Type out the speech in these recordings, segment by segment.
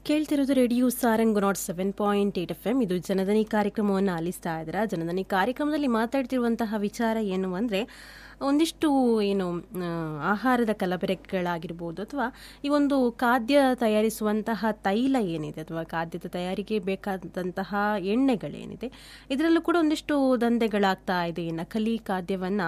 ಕೇಳ್ತಿರೋದು radio Sarang nought seven point eight F M ಇದು ಜನದನಿ ಕಾರ್ಯಕ್ರಮವನ್ನು ಆಲಿಸ್ತಾ ಇದ್ದೀರಾ ಜನದನಿ ಕಾರ್ಯಕ್ರಮದಲ್ಲಿ ಮಾತಾಡ್ತಿರುವಂತಹ ವಿಚಾರ ಏನು ಅಂದರೆ ಒಂದಿಷ್ಟು ಏನು ಆ, ಆಹಾರದ ಕಲಬೆರಕೆಗಳಾಗಿರ್ಬೋದು ಅಥವಾ ಈ ಒಂದು ಖಾದ್ಯ ತಯಾರಿಸುವಂತಹ ತೈಲ ಏನಿದೆ ಅಥವಾ ಖಾದ್ಯದ ತಯಾರಿಗೆ ಬೇಕಾದಂತಹ ಎಣ್ಣೆಗಳೇನಿದೆ ಇದರಲ್ಲೂ ಕೂಡ ಒಂದಿಷ್ಟು ದಂಧೆಗಳಾಗ್ತಾ ಇದೆ ನಕಲಿ ಖಾದ್ಯವನ್ನು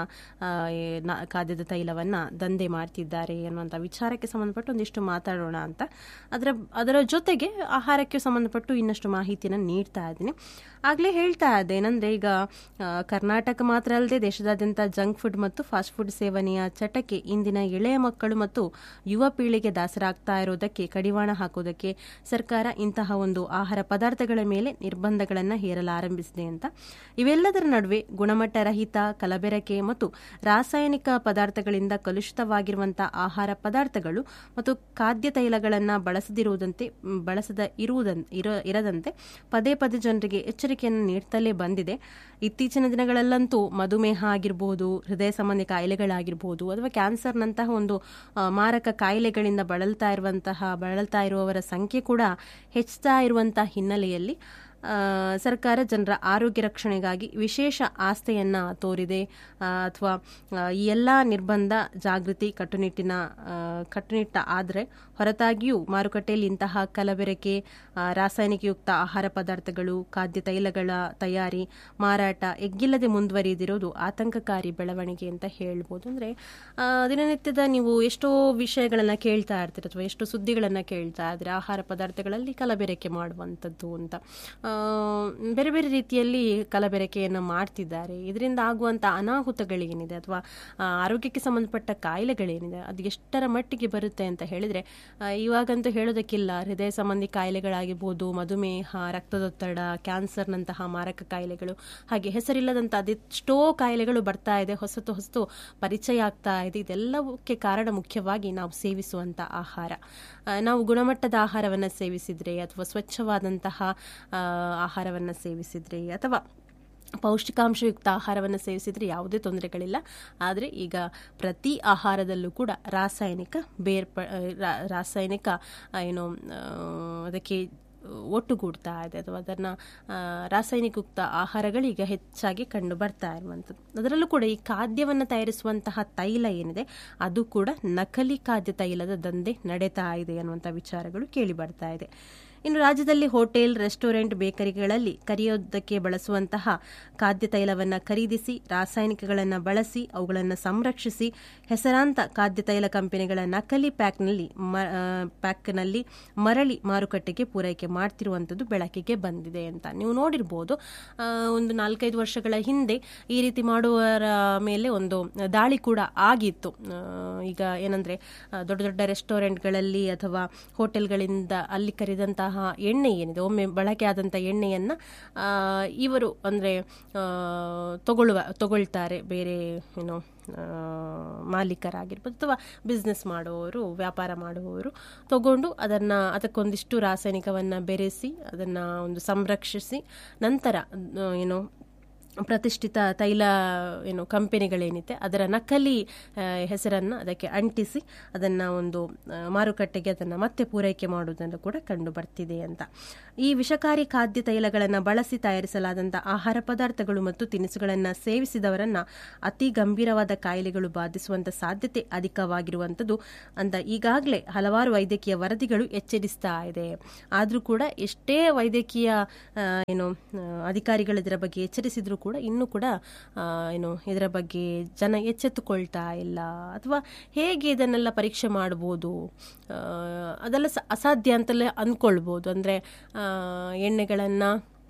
ಖಾದ್ಯದ ತೈಲವನ್ನು ದಂಧೆ ಮಾಡ್ತಿದ್ದಾರೆ ಅನ್ನುವಂಥ ವಿಚಾರಕ್ಕೆ ಸಂಬಂಧಪಟ್ಟು ಒಂದಿಷ್ಟು ಮಾತಾಡೋಣ ಅಂತ ಅದರ ಅದರ ಜೊತೆಗೆ ಆಹಾರಕ್ಕೆ ಸಂಬಂಧಪಟ್ಟು ಇನ್ನಷ್ಟು ಮಾಹಿತಿಯನ್ನು ನೀಡ್ತಾ ಇದ್ದೀನಿ ಆಗಲೇ ಹೇಳ್ತಾ ಇದ್ದೆ ಏನಂದರೆ ಈಗ ಆ, ಕರ್ನಾಟಕ ಮಾತ್ರ ಅಲ್ಲದೆ ದೇಶದಾದ್ಯಂತ ಜಂಕ್ ಫುಡ್ ಮತ್ತು ಫಾಸ್ಟ್ ಫುಡ್ ಸೇವನೆಯ ಚಟಕ್ಕೆ ಇಂದಿನ ಎಳೆಯ ಮಕ್ಕಳು ಮತ್ತು ಯುವ ಪೀಳಿಗೆ ದಾಸರಾಗ್ತಾ ಇರೋದಕ್ಕೆ ಕಡಿವಾಣ ಹಾಕೋದಕ್ಕೆ ಸರ್ಕಾರ ಇಂತಹ ಒಂದು ಆಹಾರ ಪದಾರ್ಥಗಳ ಮೇಲೆ ನಿರ್ಬಂಧಗಳನ್ನು ಹೇರಲಾರಂಭಿಸಿದೆ ಅಂತ ಇವೆಲ್ಲದರ ನಡುವೆ ಗುಣಮಟ್ಟ ರಹಿತ ಕಲಬೆರಕೆ ಮತ್ತು ರಾಸಾಯನಿಕ ಪದಾರ್ಥಗಳಿಂದ ಕಲುಷಿತವಾಗಿರುವಂತಹ ಆಹಾರ ಪದಾರ್ಥಗಳು ಮತ್ತು ಖಾದ್ಯ ತೈಲಗಳನ್ನು ಬಳಸದಿರುವುದಂತೆ ಮ್, ಬಳಸದ ಇರುವುದನ್ ಇರ ಇರದಂತೆ ಪದೇ ಪದೇ ಜನರಿಗೆ ಎಚ್ಚರಿಕೆಯನ್ನು ನೀಡ್ತಲೇ ಬಂದಿದೆ ಇತ್ತೀಚಿನ ದಿನಗಳಲ್ಲಂತೂ ಮಧುಮೇಹ ಆಗಿರ್ಬೋದು ಹೃದಯ ಸಂಬಂಧಿ ಕಾಯಿಲೆಗಳಾಗಿರ್ಬೋದು ಅಥವಾ ಕ್ಯಾನ್ಸರ್ನಂತಹ ಒಂದು ಆ, ಮಾರಕ ಕಾಯಿಲೆಗಳಿಂದ ಬಳಲ್ತಾ ಇರುವಂತಹ ಬಳಲ್ತಾ ಇರುವವರ ಸಂಖ್ಯೆ ಕೂಡ ಹೆಚ್ಚುತ್ತಾ ಇರುವಂತಹ ಹಿನ್ನೆಲೆಯಲ್ಲಿ ಆ, ಸರ್ಕಾರ ಜನರ ಆರೋಗ್ಯ ರಕ್ಷಣೆಗಾಗಿ ವಿಶೇಷ ಆಸ್ಥೆಯನ್ನ ತೋರಿದೆ ಅಥವಾ ಈ ಎಲ್ಲ ನಿರ್ಬಂಧ ಜಾಗೃತಿ ಕಟ್ಟುನಿಟ್ಟಿನ ಆ, ಕಟ್ಟುನಿಟ್ಟ ಆದರೆ ಹೊರತಾಗಿಯೂ ಮಾರುಕಟ್ಟೆಯಲ್ಲಿ ಇಂತಹ ಕಲಬೆರಕೆ ಆ, ರಾಸಾಯನಿಕಯುಕ್ತ ಆಹಾರ ಪದಾರ್ಥಗಳು ಖಾದ್ಯ ತೈಲಗಳ ತಯಾರಿ ಮಾರಾಟ ಎಗ್ಗಿಲ್ಲದೆ ಮುಂದುವರಿದಿರೋದು ಆತಂಕಕಾರಿ ಬೆಳವಣಿಗೆ ಅಂತ ಹೇಳ್ಬೋದು ಅಂದರೆ ದಿನನಿತ್ಯದ ನೀವು ಎಷ್ಟೋ ವಿಷಯಗಳನ್ನು ಕೇಳ್ತಾ ಇರ್ತೀರ ಅಥವಾ ಎಷ್ಟೋ ಸುದ್ದಿಗಳನ್ನು ಕೇಳ್ತಾ ಇದ್ರೆ ಆಹಾರ ಪದಾರ್ಥಗಳಲ್ಲಿ ಕಲಬೆರಕೆ ಮಾಡುವಂಥದ್ದು ಅಂತ ಆ, ಬೇರೆ ಬೇರೆ ರೀತಿಯಲ್ಲಿ ಕಲಬೆರಕೆಯನ್ನು ಮಾಡ್ತಿದ್ದಾರೆ ಇದರಿಂದ ಆಗುವಂಥ ಅನಾಹುತಗಳೇನಿದೆ ಅಥವಾ ಆ, ಆರೋಗ್ಯಕ್ಕೆ ಸಂಬಂಧಪಟ್ಟ ಕಾಯಿಲೆಗಳೇನಿದೆ ಅದು ಎಷ್ಟರ ಮಟ್ಟಿಗೆ ಬರುತ್ತೆ ಅಂತ ಹೇಳಿದರೆ ಇವಾಗಂತೂ ಹೇಳೋದಕ್ಕಿಲ್ಲ ಹೃದಯ ಸಂಬಂಧಿ ಕಾಯಿಲೆಗಳಾಗಿರ್ಬೋದು ಮಧುಮೇಹ ರಕ್ತದೊತ್ತಡ ಕ್ಯಾನ್ಸರ್ನಂತಹ ಮಾರಕ ಕಾಯಿಲೆಗಳು ಹಾಗೆ ಹೆಸರಿಲ್ಲದಂಥ ಅದೆಷ್ಟೋ ಕಾಯಿಲೆಗಳು ಬರ್ತಾ ಇದೆ ಹೊಸತು ಹೊಸತು ಪರಿಚಯ ಆಗ್ತಾ ಇದೆ ಇದೆಲ್ಲವಕ್ಕೆ ಕಾರಣ ಮುಖ್ಯವಾಗಿ ನಾವು ಸೇವಿಸುವಂಥ ಆಹಾರ ಆ, ನಾವು ಗುಣಮಟ್ಟದ ಆಹಾರವನ್ನು ಸೇವಿಸಿದ್ರೆ ಅಥವಾ ಸ್ವಚ್ಛವಾದಂತಹ ಆ, ಆಹಾರವನ್ನು ಸೇವಿಸಿದ್ರೆ ಅಥವಾ ಪೌಷ್ಟಿಕಾಂಶಯುಕ್ತ ಆಹಾರವನ್ನು ಸೇವಿಸಿದರೆ ಯಾವುದೇ ತೊಂದರೆಗಳಿಲ್ಲ ಆದರೆ ಈಗ ಪ್ರತಿ ಆಹಾರದಲ್ಲೂ ಕೂಡ ರಾಸಾಯನಿಕ ಬೇರ್ಪ ರಾ- ರಾಸಾಯನಿಕ ಆ, ಏನು ಆ, ಅದಕ್ಕೆ ಒಟ್ಟುಗೂಡ್ತಾ ಇದೆ ಅಥವಾ ಅದನ್ನು ರಾಸಾಯನಿಕಯುಕ್ತ ಆಹಾರಗಳೀಗ ಹೆಚ್ಚಾಗಿ ಕಂಡು ಬರ್ತಾ ಇರುವಂಥದ್ದು ಅದರಲ್ಲೂ ಕೂಡ ಈ ಖಾದ್ಯವನ್ನು ತಯಾರಿಸುವಂತಹ ತೈಲ ಏನಿದೆ ಅದು ಕೂಡ ನಕಲಿ ಖಾದ್ಯ ತೈಲದ ದಂಧೆ ನಡೀತಾ ಇದೆ ಅನ್ನುವಂಥ ವಿಚಾರಗಳು ಕೇಳಿ ಬರ್ತಾ ಇದೆ ಇನ್ನು ರಾಜ್ಯದಲ್ಲಿ ಹೋಟೆಲ್ ರೆಸ್ಟೋರೆಂಟ್ ಬೇಕರಿಗಳಲ್ಲಿ ಕರಿಯೋದಕ್ಕೆ ಬಳಸುವಂತಹ ಖಾದ್ಯ ತೈಲವನ್ನು ಖರೀದಿಸಿ ರಾಸಾಯನಿಕಗಳನ್ನು ಬಳಸಿ ಅವುಗಳನ್ನು ಸಂರಕ್ಷಿಸಿ ಹೆಸರಾಂತ ಖಾದ್ಯ ತೈಲ ಕಂಪನಿಗಳ ನಕಲಿ ಪ್ಯಾಕ್ನಲ್ಲಿ ಮ- ಆ, ಪ್ಯಾಕ್ನಲ್ಲಿ ಮರಳಿ ಮಾರುಕಟ್ಟೆಗೆ ಪೂರೈಕೆ ಮಾಡ್ತಿರುವಂಥದ್ದು ಬೆಳಕಿಗೆ ಬಂದಿದೆ ಅಂತ ನೀವು ನೋಡಿರ್ಬೋದು ಆ, ಒಂದು ನಾಲ್ಕೈದು ವರ್ಷಗಳ ಹಿಂದೆ ಈ ರೀತಿ ಮಾಡುವವರ ಮೇಲೆ ಒಂದು ದಾಳಿ ಕೂಡ ಆಗಿತ್ತು ಆ, ಈಗ ಏನಂದ್ರೆ ಆ, ದೊಡ್ಡ ದೊಡ್ಡ ರೆಸ್ಟೋರೆಂಟ್ಗಳಲ್ಲಿ ಅಥವಾ ಹೋಟೆಲ್ಗಳಿಂದ ಅಲ್ಲಿ ಕರೆದಂತಹ ಎಣ್ಣೆ ಏನಿದೆ ಒಮ್ಮೆ ಬಳಕೆ ಆದಂಥ ಎಣ್ಣೆಯನ್ನ ಆ, ಇವರು ಅಂದ್ರೆ ಆ, ತಗೊಳ್ಳುವ ತಗೊಳ್ತಾರೆ ಬೇರೆ ಏನು ಆ, ಮಾಲೀಕರಾಗಿರ್ಬೋದು ಅಥವಾ ಬಿಸ್ನೆಸ್ ಮಾಡುವವರು ವ್ಯಾಪಾರ ಮಾಡುವವರು ತಗೊಂಡು ಅದನ್ನು ಅದಕ್ಕೊಂದಿಷ್ಟು ರಾಸಾಯನಿಕವನ್ನು ಬೆರೆಸಿ ಅದನ್ನು ಒಂದು ಸಂರಕ್ಷಿಸಿ ನಂತರ ಆ, ಏನು ಪ್ರತಿಷ್ಠಿತ ತೈಲ ಏನು ಕಂಪನಿಗಳೇನಿದೆ ಅದರ ನಕಲಿ ಹೆಸರನ್ನು ಅದಕ್ಕೆ ಅಂಟಿಸಿ ಅದನ್ನು ಒಂದು ಆ, ಮಾರುಕಟ್ಟೆಗೆ ಅದನ್ನು ಮತ್ತೆ ಪೂರೈಕೆ ಮಾಡುವುದನ್ನು ಕೂಡ ಕಂಡು ಬರ್ತಿದೆ ಅಂತ ಈ ವಿಷಕಾರಿ ಖಾದ್ಯ ತೈಲಗಳನ್ನು ಬಳಸಿ ತಯಾರಿಸಲಾದಂಥ ಆಹಾರ ಪದಾರ್ಥಗಳು ಮತ್ತು ತಿನಿಸುಗಳನ್ನು ಸೇವಿಸಿದವರನ್ನ ಅತಿ ಗಂಭೀರವಾದ ಕಾಯಿಲೆಗಳು ಬಾಧಿಸುವಂತ ಸಾಧ್ಯತೆ ಅಧಿಕವಾಗಿರುವಂಥದ್ದು ಅಂತ ಈಗಾಗಲೇ ಹಲವಾರು ವೈದ್ಯಕೀಯ ವರದಿಗಳು ಎಚ್ಚರಿಸ್ತಾ ಇದೆ ಆದರೂ ಕೂಡ ಎಷ್ಟೇ ವೈದ್ಯಕೀಯ ಆ, ಏನು ಆ, ಅಧಿಕಾರಿಗಳು ಇದರ ಬಗ್ಗೆ ಎಚ್ಚರಿಸಿದ್ರು ಕೂಡ ಇನ್ನೂ ಕೂಡ ಆ, ಏನು ಇದರ ಬಗ್ಗೆ ಜನ ಎಚ್ಚೆತ್ತುಕೊಳ್ತಾ ಇಲ್ಲ ಅಥವಾ ಹೇಗೆ ಇದನ್ನೆಲ್ಲ ಪರೀಕ್ಷೆ ಮಾಡ್ಬೋದು ಆ, ಅದೆಲ್ಲ ಸ- ಅಸಾಧ್ಯ ಅಂತಲೇ ಅಂದ್ಕೊಳ್ಬೋದು ಅಂದರೆ ಎಣ್ಣೆಗಳನ್ನು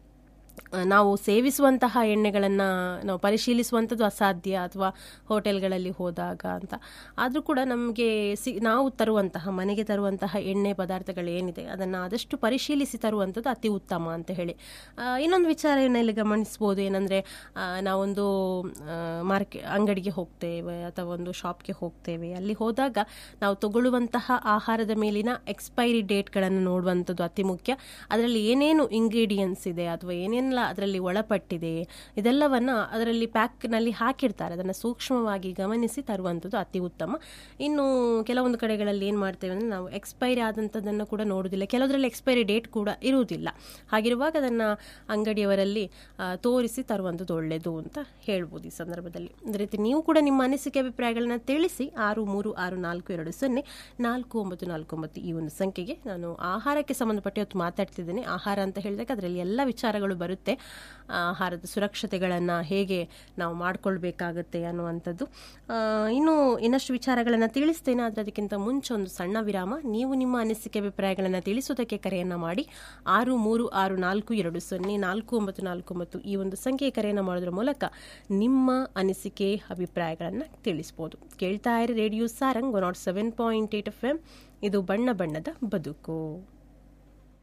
ನಾವು ಸೇವಿಸುವಂತಹ ಎಣ್ಣೆಗಳನ್ನು ನಾವು ಪರಿಶೀಲಿಸುವಂಥದ್ದು ಅಸಾಧ್ಯ ಅಥವಾ ಹೋಟೆಲ್ಗಳಲ್ಲಿ ಹೋದಾಗ ಅಂತ ಆದರೂ ಕೂಡ ನಮಗೆ ಸಿ ನಾವು ತರುವಂತಹ ಮನೆಗೆ ತರುವಂತಹ ಎಣ್ಣೆ ಪದಾರ್ಥಗಳು ಏನಿದೆ ಅದನ್ನು ಆದಷ್ಟು ಪರಿಶೀಲಿಸಿ ತರುವಂಥದ್ದು ಅತಿ ಉತ್ತಮ ಅಂತ ಹೇಳಿ ಆ, ಇನ್ನೊಂದು ವಿಚಾರ ಇಲ್ಲಿ ಗಮನಿಸ್ಬೋದು ಏನಂದರೆ ನಾವೊಂದು ಮಾರ್ಕೆ ಅಂಗಡಿಗೆ ಹೋಗ್ತೇವೆ ಅಥವಾ ಒಂದು ಶಾಪ್ಗೆ ಹೋಗ್ತೇವೆ ಅಲ್ಲಿ ಹೋದಾಗ ನಾವು ತಗೊಳ್ಳುವಂತಹ ಆಹಾರದ ಮೇಲಿನ ಎಕ್ಸ್ಪೈರಿ ಡೇಟ್ಗಳನ್ನು ನೋಡುವಂಥದ್ದು ಅತಿ ಮುಖ್ಯ ಅದರಲ್ಲಿ ಏನೇನು ಇಂಗ್ರೀಡಿಯೆಂಟ್ಸ್ ಇದೆ ಅಥವಾ ಏನೇನು ಏನೆಲ್ಲ ಅದರಲ್ಲಿ ಒಳಪಟ್ಟಿದೆ ಇದೆಲ್ಲವನ್ನ ಅದರಲ್ಲಿ ಪ್ಯಾಕ್ನಲ್ಲಿ ಹಾಕಿರ್ತಾರೆ ಅದನ್ನು ಸೂಕ್ಷ್ಮವಾಗಿ ಗಮನಿಸಿ ತರುವಂಥದ್ದು ಅತಿ ಉತ್ತಮ ಇನ್ನು ಕೆಲವೊಂದು ಕಡೆಗಳಲ್ಲಿ ಏನು ಮಾಡ್ತೇವೆ ಅಂದರೆ ನಾವು ಎಕ್ಸ್ಪೈರಿ ಆದಂಥದ್ದನ್ನು ಕೂಡ ನೋಡುವುದಿಲ್ಲ ಕೆಲವರಲ್ಲಿ ಎಕ್ಸ್ಪೈರಿ ಡೇಟ್ ಕೂಡ ಇರುವುದಿಲ್ಲ ಹಾಗಿರುವಾಗ ಅದನ್ನು ಅಂಗಡಿಯವರಲ್ಲಿ ಆ, ತೋರಿಸಿ ತರುವಂಥದ್ದು ಒಳ್ಳೆಯದು ಅಂತ ಹೇಳ್ಬೋದು ಈ ಸಂದರ್ಭದಲ್ಲಿ ಅದೇ ರೀತಿ ನೀವು ಕೂಡ ನಿಮ್ಮ ಅನಿಸಿಕೆ ಅಭಿಪ್ರಾಯಗಳನ್ನ ತಿಳಿಸಿ ಆರು ಮೂರು ಆರು ನಾಲ್ಕು ಎರಡು ಸೊನ್ನೆ ನಾಲ್ಕು ಒಂಬತ್ತು ನಾಲ್ಕು ಒಂಬತ್ತು ಈ ಒಂದು ಸಂಖ್ಯೆಗೆ ನಾನು ಆಹಾರಕ್ಕೆ ಸಂಬಂಧಪಟ್ಟ ಇವತ್ತು ಮಾತಾಡ್ತಿದ್ದೇನೆ ಆಹಾರ ಅಂತ ಹೇಳಿದಾಗ ಅದರಲ್ಲಿ ಎಲ್ಲ ವಿಚಾರಗಳು ಬರುತ್ತೆ ಆ, ಆಹಾರದ ಸುರಕ್ಷತೆಗಳನ್ನು ಹೇಗೆ ನಾವು ಮಾಡ್ಕೊಳ್ಬೇಕಾಗತ್ತೆ ಅನ್ನುವಂಥದ್ದು ಆ, ಇನ್ನು ಇನ್ನಷ್ಟು ವಿಚಾರಗಳನ್ನು ತಿಳಿಸ್ತೇನೆ ಆದರೆ ಅದಕ್ಕಿಂತ ಮುಂಚೆ ಒಂದು ಸಣ್ಣ ವಿರಾಮ ನೀವು ನಿಮ್ಮ ಅನಿಸಿಕೆ ಅಭಿಪ್ರಾಯಗಳನ್ನು ತಿಳಿಸುವುದಕ್ಕೆ ಕರೆಯನ್ನು ಮಾಡಿ ಆರು ಮೂರು ಆರು ನಾಲ್ಕು ಎರಡು ಸೊನ್ನೆ ನಾಲ್ಕು ಒಂಬತ್ತು ನಾಲ್ಕು ಒಂಬತ್ತು ಈ ಒಂದು ಸಂಖ್ಯೆ ಕರೆಯನ್ನು ಮಾಡೋದ್ರ ಮೂಲಕ ನಿಮ್ಮ ಅನಿಸಿಕೆ ಅಭಿಪ್ರಾಯಗಳನ್ನು ತಿಳಿಸ್ಬೋದು ಕೇಳ್ತಾ ಇರಿ radio Sarang one nought seven point eight F M ಇದು ಬಣ್ಣ ಬಣ್ಣದ ಬದುಕು